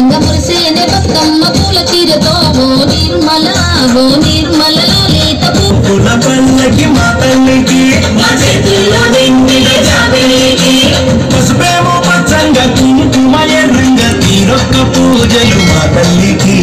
అందంగా మురిసేనే బతుకమ్మ పూల తీరతో ఓ నిర్మల ఓ నిర్మల లేత పూ కుల పల్లకి మా తల్లికి మా చేతుల్లో నిండిన జాబిలికి పసుపేమో పచ్చంగా కుంకుమ ఎర్రంగా తీరొక్క పూజలు మా తల్లికి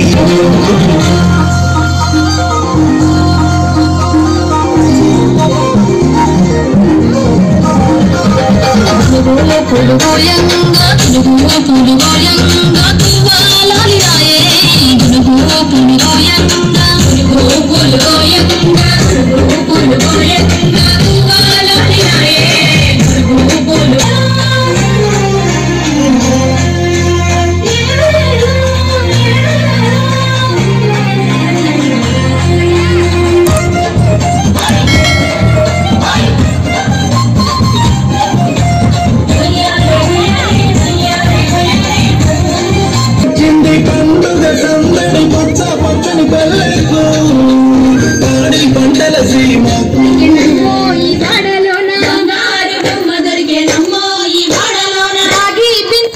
పులుగులే పులుగోయంగా పులుగు పులుగోయంగా తువ్వాలాలి రాయే పులుగు పులుగోయంగా పులుగు పులుగోయంగా పులుగు పులుగోయంగా తువ్వాలాలి రాయే పులుగు చింది పండుగ సందడి పచ్చ పచ్చని పల్లెకు పాడి పంటల సీమ ఈ వాడలోన బంగారు బొమ్మ దొరికేనమ్మో ఈ వాడలోన రాగి బిన్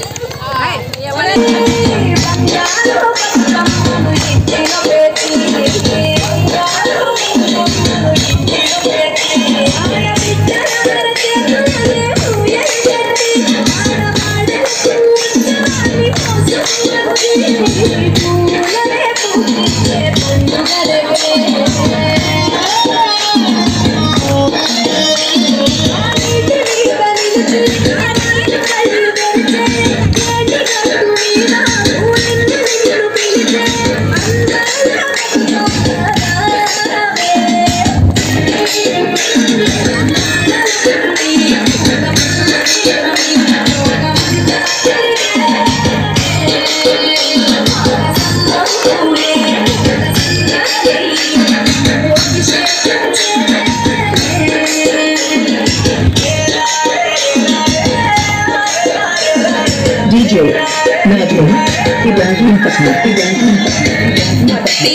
DJ Melody Ibrahim Patna Ibrahim Patna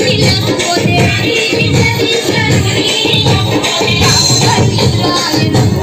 Thank you.